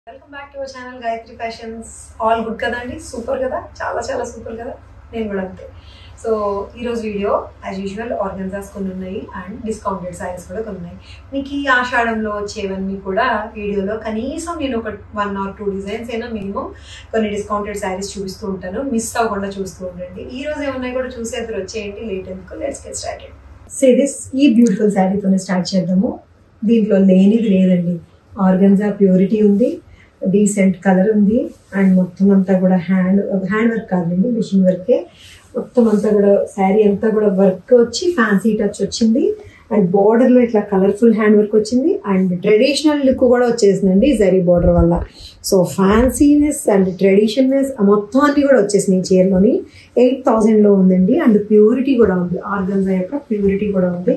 welcome back to our channel Gayathri fashions all good కదండి super కదా చాలా చాలా సూపర్ కదా నేను కూడా అంతే సో ఈరోజు వీడియో యాజ్ యూజువల్ ఆర్గన్జాస్ కొన్ని ఉన్నాయి అండ్ డిస్కౌంటెడ్ సారీస్ కూడా కొన్ని ఉన్నాయి మీకు ఈ ఆషాఢంలో వచ్చేవన్నీ కూడా వీడియోలో కనీసం నేను ఒక వన్ ఆర్ టూ డిజైన్స్ అయినా మినిమం కొన్ని డిస్కౌంటెడ్ శారీస్ చూపిస్తూ ఉంటాను మిస్ అవ్వకుండా చూస్తూ ఉండండి ఈ రోజు ఏమన్నాయి కూడా చూసేద్దరు వచ్చేయండి లేట్ ఎందుకు let's get started say this ఈ బ్యూటిఫుల్ శారీతోనే స్టార్ట్ చేద్దాము దీంట్లో లేనిది లేదండి ఆర్గన్జా ప్యూరిటీ ఉంది డీసెంట్ కలర్ ఉంది అండ్ మొత్తం అంతా కూడా హ్యాండ్ హ్యాండ్ వర్క్ కాదండి మిషన్ వర్కే మొత్తం అంతా కూడా శారీ అంతా కూడా వర్క్ వచ్చి ఫ్యాన్సీ టచ్ వచ్చింది అండ్ బార్డర్ లో ఇట్లా కలర్ఫుల్ హ్యాండ్ వర్క్ వచ్చింది అండ్ ట్రెడిషనల్ లుక్ కూడా వచ్చేసిందండి జరీ బార్డర్ వల్ల సో ఫ్యాన్సీనెస్ అండ్ ట్రెడిషనల్నెస్ మొత్తం అన్ని కూడా వచ్చేసినాయి చీరలోని ఎయిట్ థౌసండ్ లో ఉందండి అండ్ ప్యూరిటీ కూడా ఉంది ఆర్గన్జా యొక్క ప్యూరిటీ కూడా ఉంది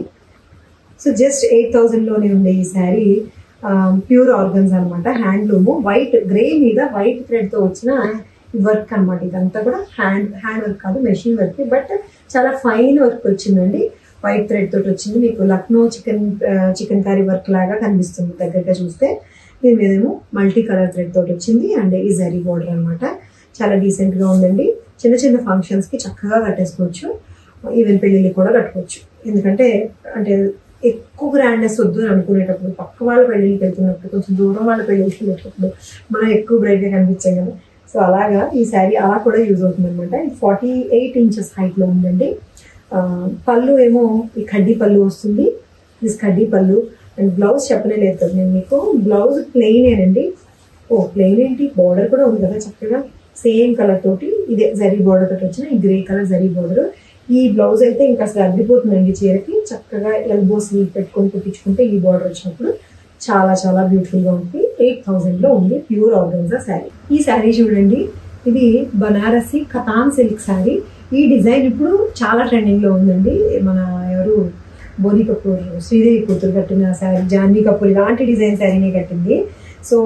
సో జస్ట్ ఎయిట్ థౌసండ్ లోనే ఉంది ఈ శారీ ప్యూర్ ఆర్గన్స్ అనమాట హ్యాండ్లూమ్ వైట్ గ్రే మీద వైట్ థ్రెడ్ తో వచ్చిన వర్క్ అనమాట ఇదంతా కూడా హ్యాండ్ హ్యాండ్ వర్క్ కాదు మెషిన్ వర్క్ బట్ చాలా ఫైన్ వర్క్ వచ్చిందండి వైట్ థ్రెడ్ తోటి వచ్చింది మీకు లక్నో చికెన్ చికెన్ కర్రీ వర్క్ లాగా కనిపిస్తుంది దగ్గరగా చూస్తే దీని మీదేమో మల్టీ కలర్ థ్రెడ్ తోటి వచ్చింది అండ్ ఈ జరీ బోర్డర్ అనమాట చాలా డీసెంట్ గా ఉందండి చిన్న చిన్న ఫంక్షన్స్ కి చక్కగా కట్టేసుకోవచ్చు ఈవెన్ పెళ్ళిళ్ళకి కూడా కట్టుకోవచ్చు ఎందుకంటే అంటే ఎక్కువ గ్రాండ్నెస్ వద్దు అని అనుకునేటప్పుడు పక్క వాళ్ళ పెళ్ళిళ్ళకి వెళ్తున్నప్పుడు కొంచెం దూరం వాళ్ళ పెళ్ళిళ్ళకి వెళ్ళేటప్పుడు మనం ఎక్కువ బ్రైట్గా కనిపించాం కదా సో అలాగా ఈ శారీ అలా కూడా యూజ్ అవుతుంది అనమాట ఫార్టీ ఎయిట్ ఇంచెస్ హైట్లో ఉందండి ఆ, పళ్ళు ఏమో ఈ కడ్డీ పళ్ళు వస్తుంది దిస్ కడ్డీ పళ్ళు అండ్ బ్లౌజ్ చెప్పనే లేదు కదా నేను మీకు బ్లౌజ్ ప్లెయినేనండి ఓ ప్లెయిన్ ఏంటి బార్డర్ కూడా ఉంది కదా చక్కగా సేమ్ కలర్ తోటి ఇదే జరీ బార్డర్ తోటి వచ్చిన ఈ గ్రే కలర్ జరీ బార్డర్ ఈ బ్లౌజ్ అయితే ఇంకా అసలు అగ్గిపోతుందండి చీరకి చక్కగా ఎల్బో స్లీవ్ పెట్టుకొని కుట్టించుకుంటే ఈ బార్డర్ వచ్చినప్పుడు చాలా చాలా బ్యూటిఫుల్ గా ఉంది ఎయిట్ థౌసండ్ లో ఉంది ప్యూర్ ఆర్గన్జా శారీ ఈ శారీ చూడండి ఇది బనారసి కథాన్ సిల్క్ శారీ ఈ డిజైన్ ఇప్పుడు చాలా ట్రెండింగ్ లో ఉందండి మన ఎవరు బోని కపూర్ శ్రీదేవి కూతురు కట్టిన శారీ జాన్వీ కపూర్ ఇలాంటి డిజైన్ శారీనే కట్టింది సో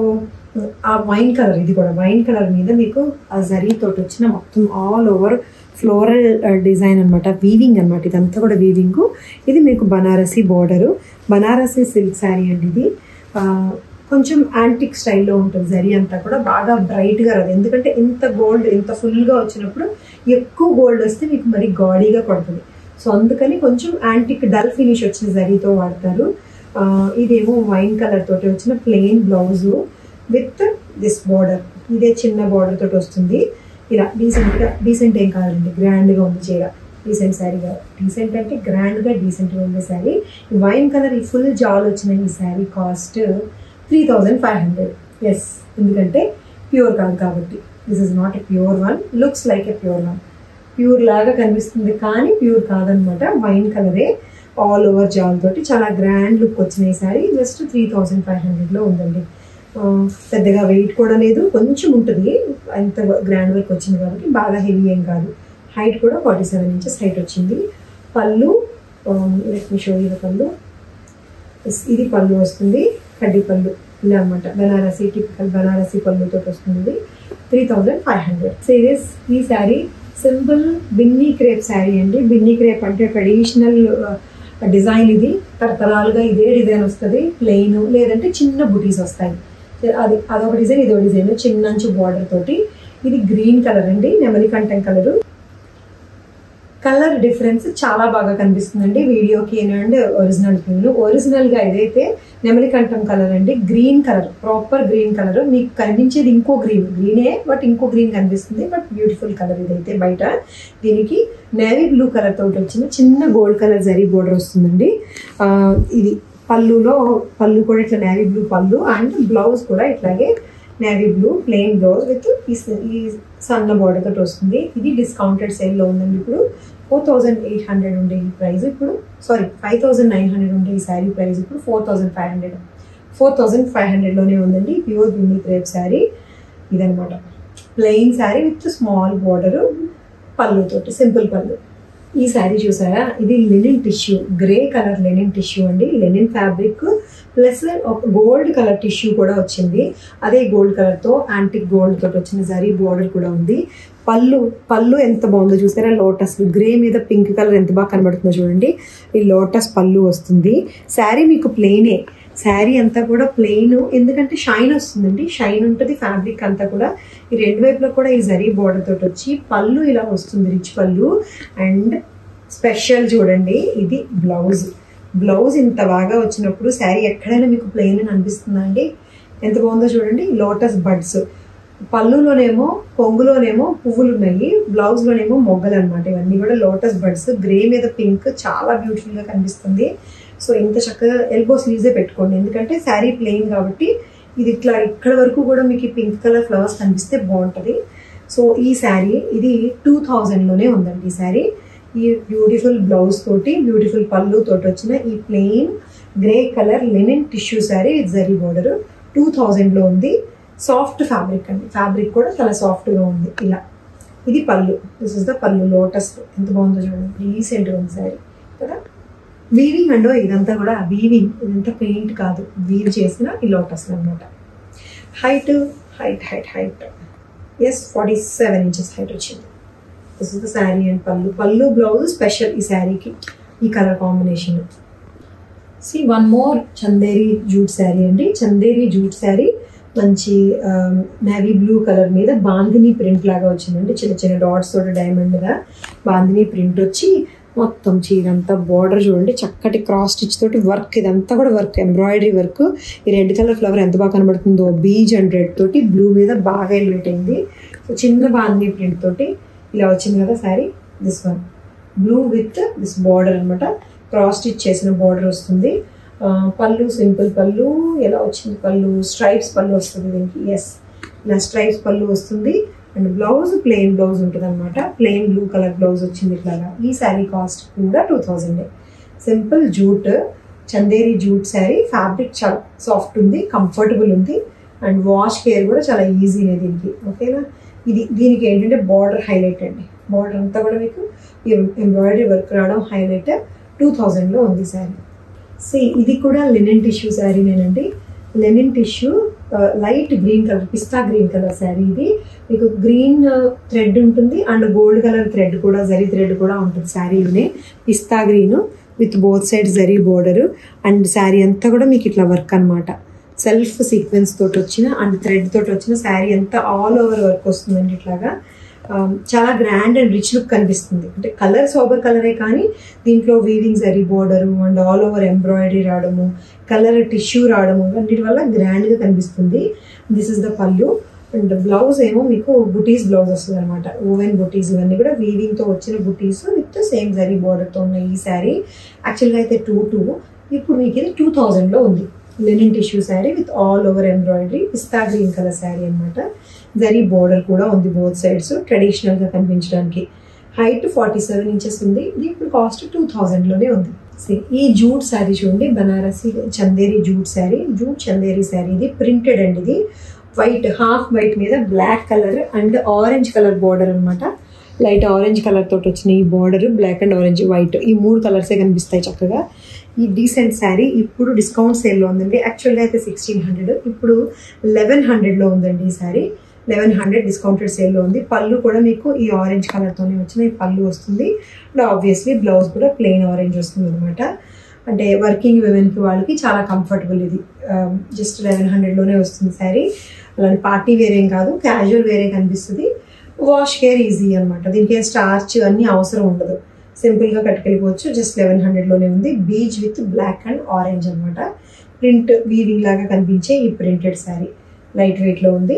ఆ వైన్ కలర్ ఇది కూడా వైన్ కలర్ మీద మీకు ఆ జరీ తోటి వచ్చిన మొత్తం ఆల్ ఓవర్ ఫ్లోరల్ డిజైన్ అనమాట వీవింగ్ అనమాట ఇదంతా కూడా వీవింగ్ ఇది మీకు బనారసి బోర్డరు బనారసి సిల్క్ శారీ అండి ఇది ఆ, కొంచెం యాంటిక్ స్టైల్లో ఉంటుంది జరీ అంతా కూడా బాగా బ్రైట్గా రాదు ఎందుకంటే ఇంత గోల్డ్ ఇంత ఫుల్గా వచ్చినప్పుడు ఎక్కువ గోల్డ్ వస్తే మీకు మరి గాడీగా పడుతుంది సో అందుకని కొంచెం యాంటిక్ డల్ ఫినిష్ వచ్చిన జరీతో వాడతారు ఆ, ఇదేమో వైన్ కలర్ తోటి వచ్చిన plain blouse with this border ఇదే చిన్న బార్డర్ తోటి వస్తుంది ఇలా డీసెంట్గా డీసెంట్ ఏం కాదండి గ్రాండ్గా ఉంది చీర డీసెంట్ శారీ కాదు డీసెంట్ అంటే గ్రాండ్గా డీసెంట్గా ఉంది శారీ వైన్ కలర్ ఈ ఫుల్ జాల్ వచ్చిన ఈ sari cost three thousand five hundred yes ఎందుకంటే ప్యూర్ కాదు కాబట్టి this is not a pure one looks like a pure one pure లాగా కనిపిస్తుంది కానీ ప్యూర్ కాదనమాట వైన్ కలరే ఆల్ ఓవర్ జాల్ తోటి చాలా గ్రాండ్ లుక్ వచ్చిన ఈ sari just three thousand five హండ్రెడ్లో ఉందండి ఆ, పెద్దగా వెయిట్ కూడా లేదు కొంచెం ఉంటుంది అంత గ్రాండ్ వర్క్ వచ్చింది కాబట్టి బాగా హెవీ ఏం కాదు హైట్ కూడా ఫార్టీ సెవెన్ ఇంచెస్ హైట్ వచ్చింది పళ్ళు లెట్ మీ షో ఇది పళ్ళు Yes, ఇది పళ్ళు వస్తుంది కడ్డీ పళ్ళు ఇలా అనమాట బనారసి టిపికల్ బనారసి పళ్ళుతో వస్తుంది three thousand five hundred series ఈ శారీ సింపుల్ బిన్నీ క్రేప్ శారీ అండి బిన్నీ క్రేప్ అంటే ట్రెడిషనల్ డిజైన్ ఇది తరతరాలుగా ఇదే డిజైన్ వస్తుంది ప్లెయిన్ లేదంటే చిన్న బుటీస్ వస్తాయి అది అదొక డిజైన్ ఇదొక డిజైన్ చిన్న అంచు బార్డర్ తోటి ఇది గ్రీన్ కలర్ అండి నెమలి కంఠం కలర్ కలర్ డిఫరెన్స్ చాలా బాగా కనిపిస్తుందండి వీడియోకి అండ్ ఒరిజినల్ కి ఒరిజినల్ గా ఏదైతే నెమలి కంఠం కలర్ అండి green colour proper green colour మీకు కనిపించేది ఇంకో గ్రీన్ గ్రీనే బట్ ఇంకో గ్రీన్ కనిపిస్తుంది బట్ బ్యూటిఫుల్ కలర్ ఇదైతే బయట దీనికి నేవీ బ్లూ కలర్ తోటి వచ్చిన చిన్న గోల్డ్ కలర్ జరీ బోర్డర్ వస్తుందండి ఆ, ఇది పళ్ళులో పళ్ళు కూడా ఇట్లా నేవీ బ్లూ పళ్ళు అండ్ బ్లౌజ్ కూడా ఇట్లాగే navy blue plain blouse with ఈ స- ఈ సన్న బార్డర్ తోటి వస్తుంది ఇది డిస్కౌంటెడ్ సేల్లో ఉందండి ఇప్పుడు ఫోర్ థౌజండ్ ఎయిట్ హండ్రెడ్ ఉండే ఈ ప్రైస్ ఇప్పుడు sorry five thousand nine hundred ఉండే ఈ శారీ ప్రైస్ ఇప్పుడు four thousand five hundred four thousand five హండ్రెడ్లోనే ఉందండి ప్యూర్ బిన్ని క్రేప్ శారీ ఇదనమాట plain sari with small border పళ్ళు తోటి సింపుల్ పళ్ళు ఈ శారీ చూసారా ఇది linen tissue grey colour linen tissue అండి లెనిన్ ఫ్యాబ్రిక్ ప్లస్ ఒక గోల్డ్ కలర్ టిష్యూ కూడా వచ్చింది అదే గోల్డ్ కలర్ తో యాంటిక్ గోల్డ్ తోటి వచ్చిన జరీ బోర్డర్ కూడా ఉంది పళ్ళు పళ్ళు ఎంత బాగుందో చూసారా లోటస్ గ్రే మీద పింక్ కలర్ ఎంత బాగా కనబడుతుందో చూడండి ఈ లోటస్ పళ్ళు వస్తుంది శారీ మీకు ప్లెయినే శారీ అంతా కూడా ప్లెయిన్ ఎందుకంటే షైన్ వస్తుందండి షైన్ ఉంటుంది ఫ్యాబ్రిక్ అంతా కూడా ఈ రెండు వైపులో కూడా ఈ జరీ బోర్డర్ తోటి వచ్చి పళ్ళు ఇలా వస్తుంది రిచ్ పళ్ళు అండ్ స్పెషల్ చూడండి ఇది బ్లౌజ్ బ్లౌజ్ ఇంత బాగా వచ్చినప్పుడు శారీ ఎక్కడైనా మీకు ప్లెయిన్ అని అనిపిస్తుందా అండి ఎంత బాగుందో చూడండి లోటస్ బడ్స్ పళ్ళులోనేమో కొంగులోనేమో పువ్వులు ఉన్నాయి బ్లౌజ్లోనేమో మొగ్గలు అనమాట ఇవన్నీ కూడా లోటస్ బడ్స్ గ్రే మీద పింక్ చాలా బ్యూటిఫుల్గా కనిపిస్తుంది సో ఇంత చక్కగా ఎల్బో స్లీవ్సే పెట్టుకోండి ఎందుకంటే శారీ ప్లెయిన్ కాబట్టి ఇది ఇట్లా ఇక్కడ వరకు కూడా మీకు పింక్ కలర్ ఫ్లవర్స్ కనిపిస్తే బాగుంటుంది సో ఈ శారీ ఇది టూ థౌజండ్లోనే ఉందండి ఈ శారీ ఈ బ్యూటిఫుల్ బ్లౌజ్ తోటి బ్యూటిఫుల్ పళ్ళు తోటి వచ్చిన ఈ plain grey colour linen tissue sari with zari border two థౌజండ్లో ఉంది సాఫ్ట్ ఫ్యాబ్రిక్ అండి ఫ్యాబ్రిక్ కూడా చాలా సాఫ్ట్గా ఉంది ఇలా ఇది పళ్ళు దిస్ ఇస్ ద పళ్ళు లోటస్ ఎంత బాగుందో చూడండి రీసెంట్గా ఉంది శారీ కదా వీవింగ్ అండో ఇదంతా కూడా వీవింగ్ ఇదంతా పెయింట్ కాదు వీవ్ చేసిన ఈ లోటస్ అనమాట height height height height yes forty seven inches height వచ్చింది this is the sari and పళ్ళు పళ్ళు బ్లౌజ్ స్పెషల్ ఈ శారీకి ఈ colour combination see one more Chanderi jute sari అండి చందేరి జూట్ శారీ మంచి నేవీ బ్లూ కలర్ మీద బాందిని ప్రింట్ లాగా వచ్చిందండి చిన్న చిన్న డాట్స్ తోటి డైమండ్గా బాందిని ప్రింట్ వచ్చి మొత్తం చీర అంతా బార్డర్ చూడండి చక్కటి క్రాస్ స్టిచ్ తోటి వర్క్ ఇదంతా కూడా వర్క్ ఎంబ్రాయిడరీ వర్క్ ఈ రెడ్ కలర్ ఫ్లవర్ ఎంత బాగా కనబడుతుందో బీజ్ అండ్ రెడ్ తోటి బ్లూ మీద బాగా ఎలివేట్ అయింది సో చిన్న బాందిని ప్రింట్ తోటి ఇలా వచ్చింది కదా sari this one blue with this border అనమాట క్రాస్ స్టిచ్ చేసిన బార్డర్ వస్తుంది పళ్ళు సింపుల్ పళ్ళు ఎలా వచ్చింది పళ్ళు స్ట్రైప్స్ పళ్ళు వస్తుంది దీనికి ఎస్ ఇలా స్ట్రైప్స్ పళ్ళు వస్తుంది అండ్ బ్లౌజ్ ప్లెయిన్ బ్లౌజ్ ఉంటుంది అనమాట ప్లెయిన్ బ్లూ కలర్ బ్లౌజ్ వచ్చింది ఇట్లాగా ఈ శారీ కాస్ట్ కూడా two thousand simple jute Chanderi jute sari fabric చాలా సాఫ్ట్ ఉంది కంఫర్టబుల్ ఉంది అండ్ వాష్ కేర్ కూడా చాలా ఈజీనే దీనికి ఓకేనా ఇది దీనికి ఏంటంటే బార్డర్ హైలైట్ అండి బార్డర్ అంతా కూడా మీకు ఎంబ్రాయిడరీ వర్క్ రావడం హైలైట్ టూ థౌజండ్లో ఉంది శారీ సి ఇది కూడా లెనిన్ టిష్యూ శారీనేనండి linen tissue light green colour పిస్తా గ్రీన్ కలర్ శారీ ఇది మీకు గ్రీన్ థ్రెడ్ ఉంటుంది అండ్ గోల్డ్ కలర్ థ్రెడ్ కూడా జరీ థ్రెడ్ కూడా ఉంటుంది శారీలోనే పిస్తా green with both side zari border and sari అంతా కూడా మీకు ఇట్లా వర్క్ అనమాట సెల్ఫ్ సీక్వెన్స్ తోటి వచ్చిన అండ్ థ్రెడ్ తోటి వచ్చిన శారీ అంతా ఆల్ ఓవర్ వర్క్ వస్తుందండి ఇట్లాగా చాలా గ్రాండ్ అండ్ రిచ్ లుక్ కనిపిస్తుంది అంటే కలర్ సోబర్ కలరే కానీ దీంట్లో weaving zari border and all over embroidery రావడము కలర్ టిష్యూ రావడము అన్నిటి వల్ల గ్రాండ్గా కనిపిస్తుంది దిస్ ఇస్ ద పళ్ళు అండ్ బ్లౌజ్ ఏమో మీకు బుటీస్ బ్లౌజ్ వస్తుంది అనమాట ఓవెన్ బుటీస్ ఇవన్నీ కూడా వీవింగ్తో వచ్చిన బుటీస్ విత్ సేమ్ జరీ బోర్డర్తో ఉన్న ఈ శారీ యాక్చువల్గా అయితే టూ టూ ఇప్పుడు మీకు ఇది టూ థౌజండ్లో ఉంది linen tissue sari with all over embroidery పిస్తా గ్రీన్ కలర్ శారీ అనమాట జరీ బోర్డర్ కూడా ఉంది బోత్ సైడ్స్ ట్రెడిషనల్గా కనిపించడానికి హైట్ ఫార్టీ సెవెన్ ఇంచెస్ ఉంది ఇది ఇప్పుడు కాస్ట్ టూ థౌజండ్లోనే ఉంది ఈ జూట్ శారీ చూడండి బనారసి చందేరి జూట్ శారీ జూట్ చందేరి శారీ ఇది ప్రింటెడ్ అండి ఇది వైట్ హాఫ్ వైట్ మీద black colour and orange colour border అనమాట లైట్ ఆరెంజ్ కలర్ తోటి వచ్చిన ఈ border black and orange white ఈ మూడు కలర్సే కనిపిస్తాయి చక్కగా ఈ డీసెంట్ శారీ ఇప్పుడు డిస్కౌంట్ సేల్లో ఉందండి యాక్చువల్గా అయితే సిక్స్టీన్ హండ్రెడ్ ఇప్పుడు లెవెన్ హండ్రెడ్లో ఉందండి ఈ శారీ లెవెన్ హండ్రెడ్ డిస్కౌంటెడ్ సేల్లో ఉంది పళ్ళు కూడా మీకు ఈ ఆరెంజ్ కలర్తోనే వచ్చిన ఈ పళ్ళు వస్తుంది అండ్ ఆబ్వియస్లీ బ్లౌజ్ కూడా ప్లెయిన్ ఆరెంజ్ వస్తుంది అనమాట అంటే వర్కింగ్ విమెన్కి వాళ్ళకి చాలా కంఫర్టబుల్ ఇది జస్ట్ లెవెన్ హండ్రెడ్లోనే వస్తుంది శారీ అలాంటి పార్టీ వేర్ ఏం కాదు క్యాజువల్ వేరే కనిపిస్తుంది వాష్ కేర్ ఈజీ అనమాట దీనికి ఏం స్టార్చ్ అన్నీ అవసరం ఉండదు సింపుల్గా కట్టుకెళ్ళిపోవచ్చు జస్ట్ లెవెన్ హండ్రెడ్లోనే ఉంది beige with black and orange అనమాట ప్రింట్ వీవింగ్ లాగా కనిపించే ఈ ప్రింటెడ్ శారీ లైట్ వెయిట్లో ఉంది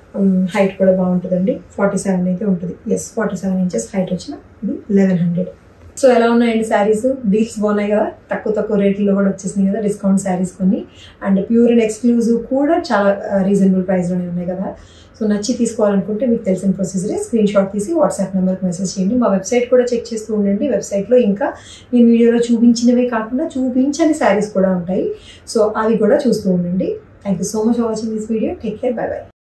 హైట్ కూడా బాగుంటుందండి ఫార్టీ సెవెన్ అయితే ఉంటుంది yes forty seven inches height వచ్చిన ఇది లెవెన్ హండ్రెడ్ సో ఎలా ఉన్నాయండి శారీస్ డీల్స్ బాగున్నాయి కదా తక్కువ తక్కువ రేట్లో కూడా వచ్చేసినాయి కదా డిస్కౌంట్ శారీస్ కొన్ని అండ్ ప్యూర్ అండ్ ఎక్స్క్లూజివ్ కూడా చాలా రీజనబుల్ ప్రైస్లోనే ఉన్నాయి కదా సో నచ్చి తీసుకోవాలనుకుంటే మీకు తెలిసిన ప్రొసీజరే స్క్రీన్ షాట్ తీసి వాట్సాప్ నెంబర్కి మెసేజ్ చేయండి మా వెబ్సైట్ కూడా చెక్ చేస్తూ ఉండండి వెబ్సైట్లో ఇంకా నేను వీడియోలో చూపించినవే కాకుండా చూపించని శారీస్ కూడా ఉంటాయి సో అవి కూడా చూస్తూ ఉండండి thank you so much for watching this video take care bye by